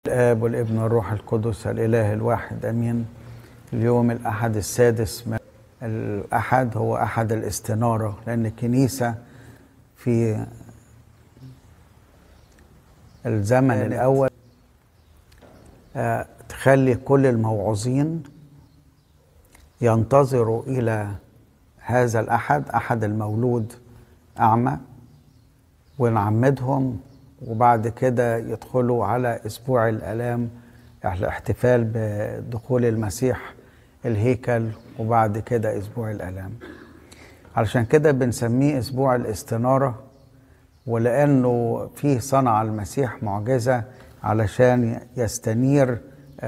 الآب والابن والروح القدس الإله الواحد أمين اليوم الأحد السادس من الأحد هو أحد الاستنارة لأن الكنيسة في الزمن الأول آه، تخلي كل الموعظين ينتظروا إلى هذا الأحد أحد المولود أعمى ونعمدهم وبعد كده يدخلوا على اسبوع الالام الاحتفال بدخول المسيح الهيكل وبعد كده اسبوع الالام علشان كده بنسميه اسبوع الاستناره ولانه فيه صنع المسيح معجزه علشان يستنير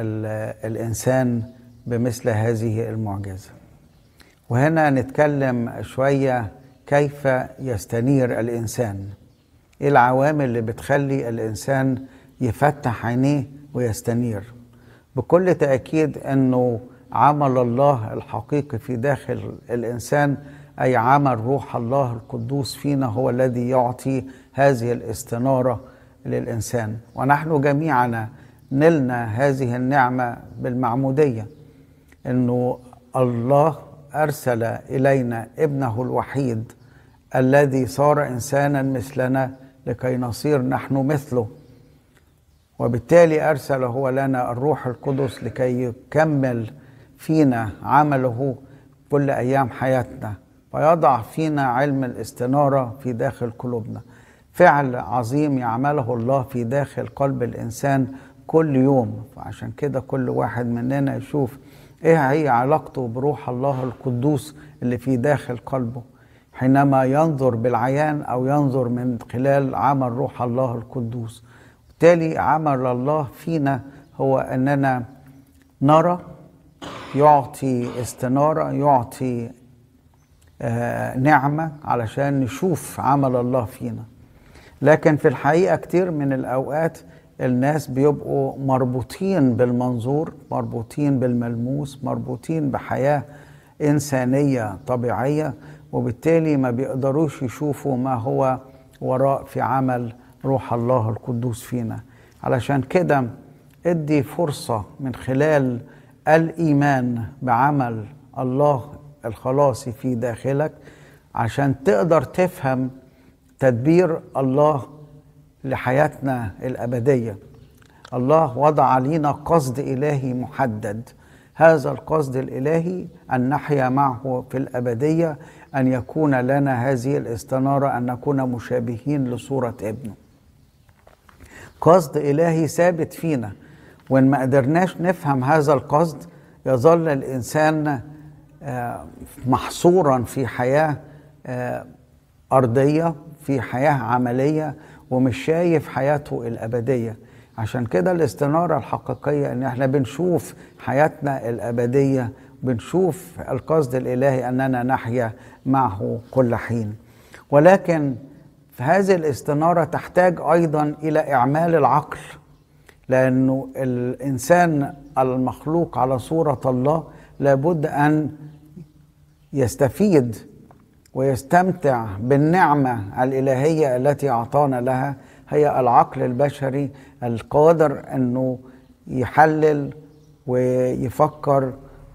الانسان بمثل هذه المعجزه وهنا نتكلم شويه كيف يستنير الانسان ايه العوامل اللي بتخلي الانسان يفتح عينيه ويستنير بكل تاكيد انه عمل الله الحقيقي في داخل الانسان اي عمل روح الله القدوس فينا هو الذي يعطي هذه الاستناره للانسان ونحن جميعنا نلنا هذه النعمه بالمعموديه انه الله ارسل الينا ابنه الوحيد الذي صار انسانا مثلنا لكي نصير نحن مثله وبالتالي ارسل هو لنا الروح القدس لكي يكمل فينا عمله كل ايام حياتنا ويضع فينا علم الاستناره في داخل قلوبنا فعل عظيم يعمله الله في داخل قلب الانسان كل يوم فعشان كده كل واحد مننا يشوف ايه هي علاقته بروح الله القدوس اللي في داخل قلبه حينما ينظر بالعيان او ينظر من خلال عمل روح الله القدوس بالتالي عمل الله فينا هو اننا نرى يعطي استناره يعطي آه نعمه علشان نشوف عمل الله فينا لكن في الحقيقه كتير من الاوقات الناس بيبقوا مربوطين بالمنظور مربوطين بالملموس مربوطين بحياه انسانيه طبيعيه وبالتالي ما بيقدروش يشوفوا ما هو وراء في عمل روح الله القدوس فينا علشان كده ادي فرصة من خلال الإيمان بعمل الله الخلاصي في داخلك عشان تقدر تفهم تدبير الله لحياتنا الأبدية الله وضع علينا قصد إلهي محدد هذا القصد الالهي ان نحيا معه في الابديه ان يكون لنا هذه الاستناره ان نكون مشابهين لصوره ابنه. قصد الهي ثابت فينا وان ما قدرناش نفهم هذا القصد يظل الانسان محصورا في حياه ارضيه في حياه عمليه ومش شايف حياته الابديه. عشان كده الاستنارة الحقيقية ان احنا بنشوف حياتنا الأبدية بنشوف القصد الإلهي أننا نحيا معه كل حين ولكن في هذه الاستنارة تحتاج أيضا إلى إعمال العقل لأنه الإنسان المخلوق على صورة الله لابد أن يستفيد ويستمتع بالنعمة الإلهية التي أعطانا لها هي العقل البشري القادر انه يحلل ويفكر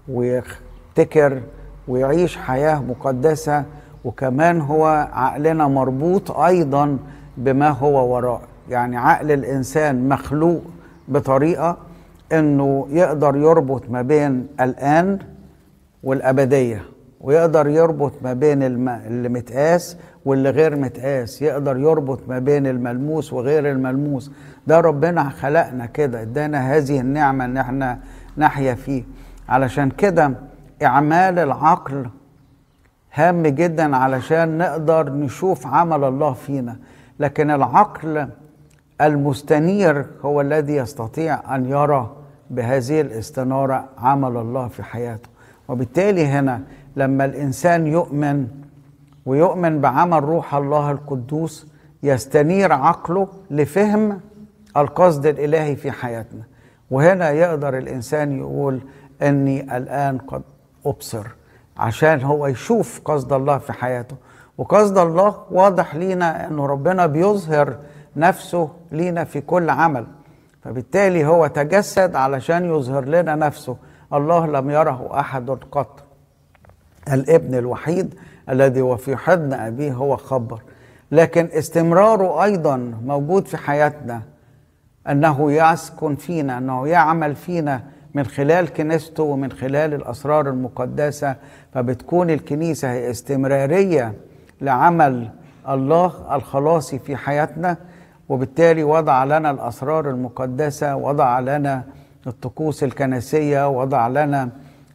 ويفتكر ويعيش حياه مقدسه وكمان هو عقلنا مربوط ايضا بما هو وراء يعني عقل الانسان مخلوق بطريقه انه يقدر يربط ما بين الان والابديه ويقدر يربط ما بين اللي متقاس واللي غير متقاس يقدر يربط ما بين الملموس وغير الملموس ده ربنا خلقنا كده ادانا هذه النعمة ان احنا نحيا فيه علشان كده اعمال العقل هام جدا علشان نقدر نشوف عمل الله فينا لكن العقل المستنير هو الذي يستطيع ان يرى بهذه الاستنارة عمل الله في حياته وبالتالي هنا لما الانسان يؤمن ويؤمن بعمل روح الله القدوس يستنير عقله لفهم القصد الالهي في حياتنا وهنا يقدر الانسان يقول اني الان قد ابصر عشان هو يشوف قصد الله في حياته وقصد الله واضح لينا انه ربنا بيظهر نفسه لينا في كل عمل فبالتالي هو تجسد علشان يظهر لنا نفسه الله لم يره احد قط الابن الوحيد الذي هو في حضن ابيه هو خبر لكن استمراره ايضا موجود في حياتنا انه يسكن فينا انه يعمل فينا من خلال كنيسته ومن خلال الاسرار المقدسه فبتكون الكنيسه هي استمراريه لعمل الله الخلاصي في حياتنا وبالتالي وضع لنا الاسرار المقدسه وضع لنا الطقوس الكنسيه وضع لنا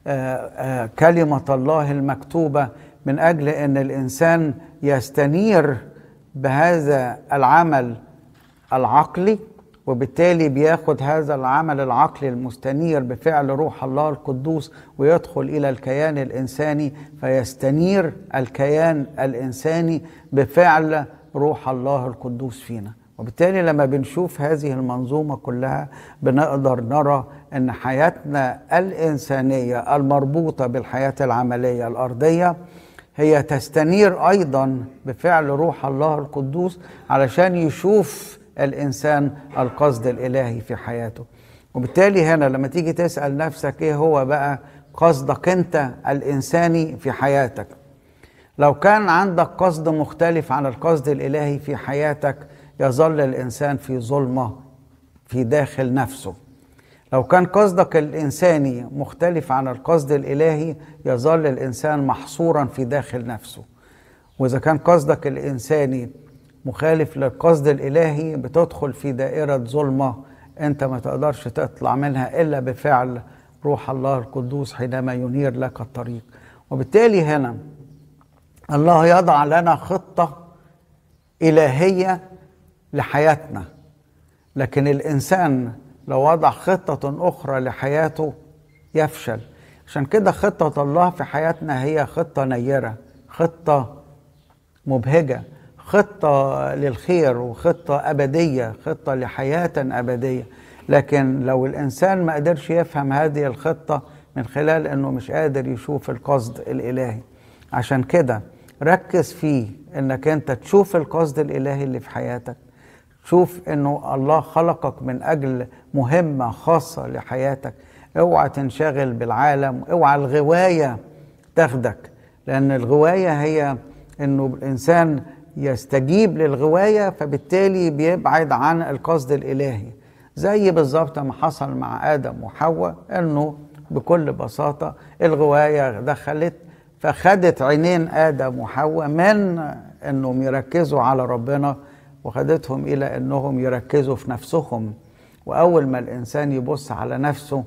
كلمه الله المكتوبه من اجل ان الانسان يستنير بهذا العمل العقلي وبالتالي بياخد هذا العمل العقلي المستنير بفعل روح الله القدوس ويدخل الى الكيان الانساني فيستنير الكيان الانساني بفعل روح الله القدوس فينا وبالتالي لما بنشوف هذه المنظومه كلها بنقدر نرى ان حياتنا الانسانيه المربوطه بالحياه العمليه الارضيه هي تستنير ايضا بفعل روح الله القدوس علشان يشوف الانسان القصد الالهي في حياته وبالتالي هنا لما تيجي تسال نفسك ايه هو بقى قصدك انت الانساني في حياتك لو كان عندك قصد مختلف عن القصد الالهي في حياتك يظل الانسان في ظلمه في داخل نفسه لو كان قصدك الانساني مختلف عن القصد الالهي يظل الانسان محصورا في داخل نفسه واذا كان قصدك الانساني مخالف للقصد الالهي بتدخل في دائره ظلمه انت ما تقدرش تطلع منها الا بفعل روح الله القدوس حينما ينير لك الطريق وبالتالي هنا الله يضع لنا خطه الهيه لحياتنا لكن الانسان لو وضع خطه اخرى لحياته يفشل عشان كده خطه الله في حياتنا هي خطه نيره خطه مبهجه خطه للخير وخطه ابديه خطه لحياه ابديه لكن لو الانسان ما قدرش يفهم هذه الخطه من خلال انه مش قادر يشوف القصد الالهي عشان كده ركز فيه انك انت تشوف القصد الالهي اللي في حياتك شوف انه الله خلقك من اجل مهمه خاصه لحياتك اوعى تنشغل بالعالم اوعى الغوايه تاخدك لان الغوايه هي انه الانسان يستجيب للغوايه فبالتالي بيبعد عن القصد الالهي زي بالظبط ما حصل مع ادم وحواء انه بكل بساطه الغوايه دخلت فخدت عينين ادم وحواء من انهم يركزوا على ربنا وخدتهم الى انهم يركزوا في نفسهم واول ما الانسان يبص على نفسه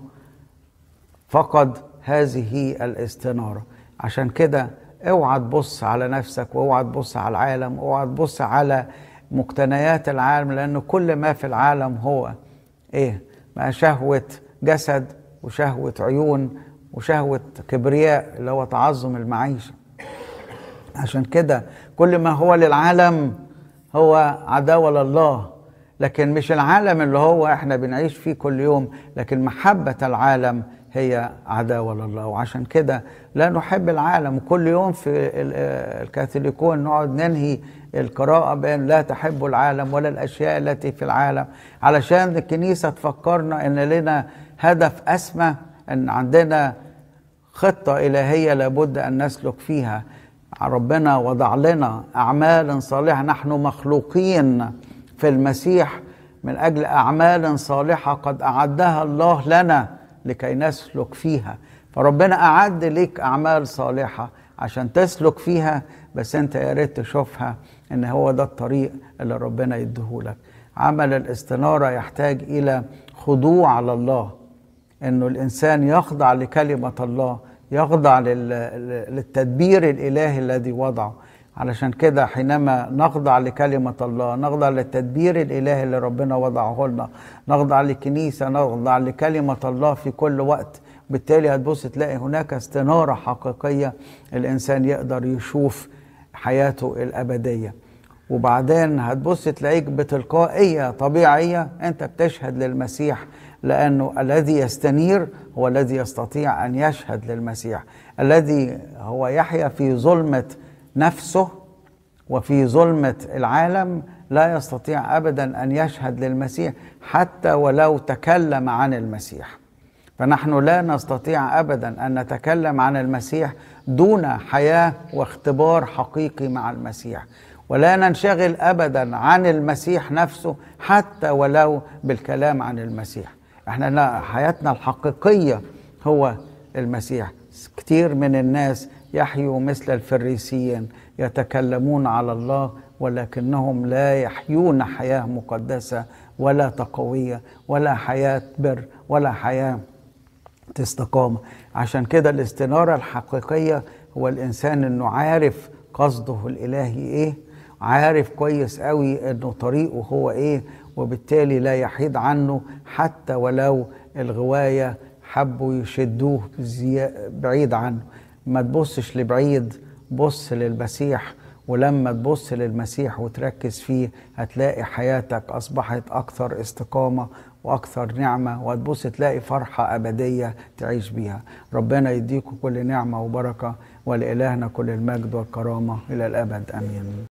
فقد هذه الاستناره عشان كده اوعى تبص على نفسك واوعى تبص على العالم اوعى تبص على مقتنيات العالم لان كل ما في العالم هو ايه ما شهوه جسد وشهوه عيون وشهوه كبرياء اللي هو تعظم المعيشه عشان كده كل ما هو للعالم هو عداوه لله لكن مش العالم اللي هو احنا بنعيش فيه كل يوم لكن محبه العالم هي عداوة لله وعشان كده لا نحب العالم كل يوم في الكاثوليكون نقعد ننهي القراءة بأن لا تحب العالم ولا الأشياء التي في العالم علشان الكنيسة تفكرنا أن لنا هدف أسمى أن عندنا خطة إلهية لابد أن نسلك فيها ربنا وضع لنا أعمال صالحة نحن مخلوقين في المسيح من أجل أعمال صالحة قد أعدها الله لنا لكي نسلك فيها فربنا أعد ليك أعمال صالحة عشان تسلك فيها بس أنت يا ريت تشوفها إن هو ده الطريق اللي ربنا يديهولك عمل الاستنارة يحتاج إلى خضوع لله إنه الإنسان يخضع لكلمة الله يخضع للتدبير الإلهي الذي وضعه علشان كده حينما نخضع لكلمة الله نخضع للتدبير الإلهي اللي ربنا وضعه لنا نخضع لكنيسة نخضع لكلمة الله في كل وقت بالتالي هتبص تلاقي هناك استنارة حقيقية الإنسان يقدر يشوف حياته الأبدية وبعدين هتبص تلاقيك بتلقائية طبيعية أنت بتشهد للمسيح لأنه الذي يستنير هو الذي يستطيع أن يشهد للمسيح الذي هو يحيا في ظلمة نفسه وفي ظلمة العالم لا يستطيع ابدا ان يشهد للمسيح حتى ولو تكلم عن المسيح فنحن لا نستطيع ابدا ان نتكلم عن المسيح دون حياه واختبار حقيقي مع المسيح ولا ننشغل ابدا عن المسيح نفسه حتى ولو بالكلام عن المسيح احنا حياتنا الحقيقيه هو المسيح كتير من الناس يحيوا مثل الفريسيين يتكلمون على الله ولكنهم لا يحيون حياه مقدسه ولا تقويه ولا حياه بر ولا حياه استقامه عشان كده الاستناره الحقيقيه هو الانسان انه عارف قصده الالهي ايه عارف كويس قوي انه طريقه هو ايه وبالتالي لا يحيد عنه حتى ولو الغوايه حبوا يشدوه بعيد عنه ما تبصش لبعيد بص للمسيح ولما تبص للمسيح وتركز فيه هتلاقي حياتك أصبحت أكثر استقامة وأكثر نعمة وهتبص تلاقي فرحة أبدية تعيش بيها ربنا يديكم كل نعمة وبركة ولإلهنا كل المجد والكرامة إلى الأبد آمين